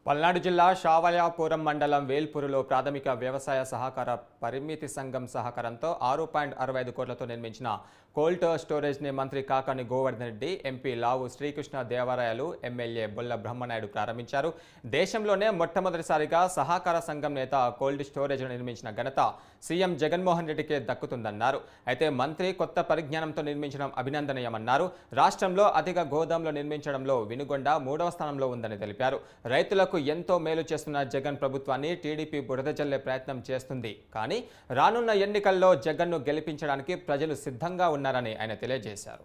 పల్నాడు జిల్లా షావల్యాపురం మండలం వేల్పూరులో ప్రాథమిక వ్యవసాయ సహకార పరిమితి సంఘం సహకారంతో ఆరు పాయింట్ అరవై ఐదు కోట్లతో నిర్మించిన కోల్డ్ స్టోరేజ్ని మంత్రి కాకాని గోవర్ధన్ రెడ్డి ఎంపీ లావు శ్రీకృష్ణ దేవరాయలు ఎమ్మెల్యే బొల్ల బ్రహ్మనాయుడు ప్రారంభించారు దేశంలోనే మొట్టమొదటిసారిగా సహకార సంఘం నేత కోల్డ్ స్టోరేజ్ను నిర్మించిన ఘనత సీఎం జగన్మోహన్ రెడ్డికే దక్కుతుందన్నారు అయితే మంత్రి కొత్త పరిజ్ఞానంతో నిర్మించడం అభినందనీయమన్నారు రాష్ట్రంలో అధిక గోదాంలో నిర్మించడంలో వినుగొండ మూడవ స్థానంలో ఉందని తెలిపారు రైతులకు ఎంతో మేలు చేస్తున్న జగన్ ప్రభుత్వాన్ని టీడీపీ బురద జల్లే ప్రయత్నం చేస్తుంది కానీ రానున్న ఎన్నికల్లో జగన్ను గెలిపించడానికి ప్రజలు సిద్ధంగా ఉన్నారని ఆయన తెలియజేశారు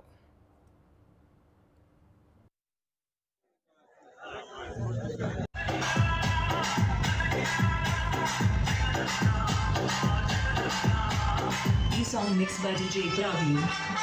E song mixed by DJ Praveen.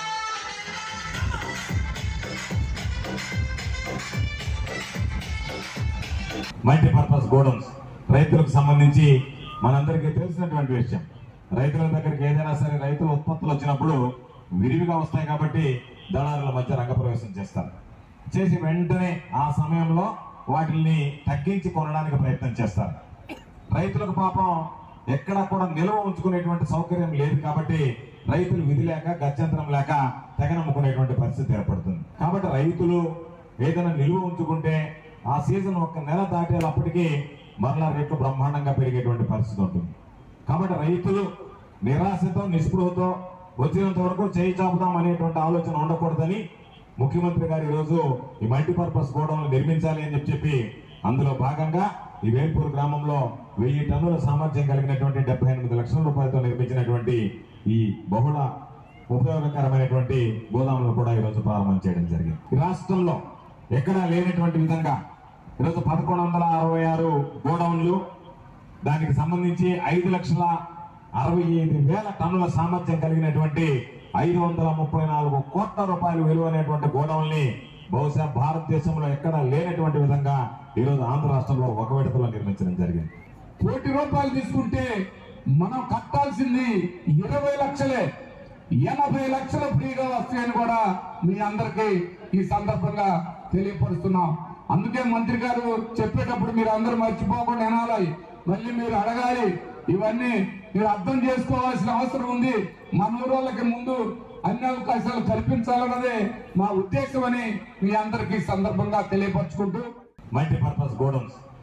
Multipurpose godowns రైతులకు సంబంధించి మనందరికీ తెలిసినటువంటి విషయం రైతుల దగ్గరికి ఏదైనా సరే రైతుల ఉత్పత్తులు వచ్చినప్పుడు విరివిగా వస్తాయి కాబట్టి దళారుల మధ్య రంగప్రవేశం చేస్తారు చేసి వెంటనే ఆ సమయంలో వాటిని తగ్గించి కొనడానికి ప్రయత్నం చేస్తారు రైతులకు పాపం ఎక్కడా కూడా నిల్వ ఉంచుకునేటువంటి సౌకర్యం లేదు కాబట్టి రైతులు విధి లేక గత్యంతరం లేక తెగనమ్ముకునేటువంటి పరిస్థితి ఏర్పడుతుంది కాబట్టి రైతులు ఏదైనా నిల్వ ఉంచుకుంటే ఆ సీజన్ ఒక నెల దాటేటప్పటికీ మరలా రేట్లు బ్రహ్మాండంగా పెరిగేటువంటి పరిస్థితి ఉంటుంది కాబట్టి రైతులు నిరాశతో నిస్పృహతో వచ్చినంత వరకు చేయి చాపుదాం అనేటువంటి ఆలోచన ఉండకూడదని ముఖ్యమంత్రి గారు ఈరోజు ఈ మల్టీపర్పస్ గోడౌన్ నిర్మించాలి అని చెప్పి చెప్పి అందులో భాగంగా ఈ వేల్పూర్ గ్రామంలో వెయ్యి టన్నుల సామర్థ్యం కలిగినటువంటి డెబ్బై ఎనిమిది లక్షల రూపాయలతో నిర్మించినటువంటి ఈ బహుళ ఉపయోగకరమైనటువంటి గోదాములను కూడా ఈరోజు ప్రారంభం చేయడం జరిగింది ఈ రాష్ట్రంలో ఎక్కడా లేనటువంటి విధంగా ఈరోజు పదకొండు వందల అరవై ఆరు గోడౌన్లు దానికి సంబంధించి ఐదు లక్షల అరవై ఐదు వేల టన్నుల సామర్థ్యం కలిగినటువంటి ఐదు వందల ముప్పై నాలుగు కోట్ల రూపాయలు విలువైనటువంటి గోడౌన్ని బహుశా భారతదేశంలో ఎక్కడా లేనటువంటి విధంగా ఈరోజు ఆంధ్ర రాష్ట్రంలో ఒక విడతలో నిర్మించడం జరిగింది కోటి రూపాయలు తీసుకుంటే మనం కట్టాల్సింది ఇరవై లక్షలే ఎనభై లక్షలు ఫ్రీగా వస్తాయని కూడా మీ అందరికీ ఈ సందర్భంగా తెలియపరుస్తున్నాం అందుకే మంత్రి గారు చెప్పేటప్పుడు మీరు అందరూ మర్చిపోకుండా వినాలి మళ్ళీ మీరు అడగాలి ఇవన్నీ మీరు అర్థం చేసుకోవాల్సిన అవసరం ఉంది మన ఊరోళ్ళకి ముందు అన్ని అవకాశాలు కల్పించాలన్నదే మా ఉద్దేశం అని మీ అందరికీ ఈ సందర్భంగా తెలియపరచుకుంటూ మల్టీపర్పస్ గోడౌన్స్